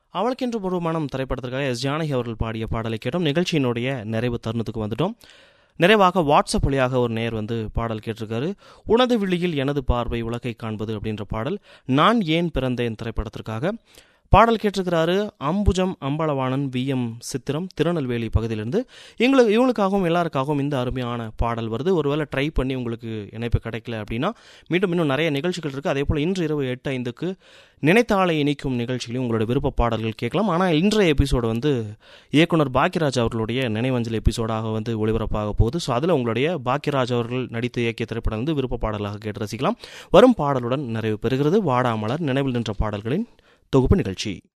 அவளுக்கென்று ஒரு மனம் திரைப்படத்திற்காக எஸ் ஜானகி அவர்கள் பாடிய பாடலை கேட்டோம் நிகழ்ச்சியினுடைய நிறைவு தருணத்துக்கு வந்துட்டோம் நிறைவாக வாட்ஸ்அப் வழியாக ஒரு நேர் வந்து பாடல் கேட்டிருக்காரு உனது விழியில் எனது பார்வை உலகை காண்பது அப்படின்ற பாடல் நான் ஏன் பிறந்தேன் திரைப்படத்திற்காக பாடல் கேட்டிருக்கிறாரு அம்புஜம் அம்பலவாணன் வி எம் சித்திரம் திருநெல்வேலி பகுதியிலிருந்து எங்களுக்கு இவங்களுக்காகவும் எல்லாருக்காகவும் இந்த அருமையான பாடல் வருது ஒருவேளை ட்ரை பண்ணி உங்களுக்கு இணைப்பு கிடைக்கல அப்படின்னா மீண்டும் இன்னும் நிறைய நிகழ்ச்சிகள் இருக்குது அதே போல் இன்று இரவு எட்டு ஐந்துக்கு நினைத்தாளை இணைக்கும் நிகழ்ச்சியிலையும் உங்களோட விருப்ப பாடல்கள் கேட்கலாம் ஆனால் இன்றைய எபிசோடு வந்து இயக்குனர் பாக்கியராஜ் அவர்களுடைய நினைவஞ்சல் எபிசோடாக வந்து ஒளிபரப்பாக போகுது ஸோ அதில் உங்களுடைய பாக்கியராஜ் அவர்கள் நடித்து இயக்கிய திரைப்படம் வந்து விருப்ப பாடலாக கேட்டு ரசிக்கலாம் வரும் பாடலுடன் நிறைவு பெறுகிறது வாடாமலர் நினைவில் நின்ற பாடல்களின் தொகுப்பு நிகழ்ச்சி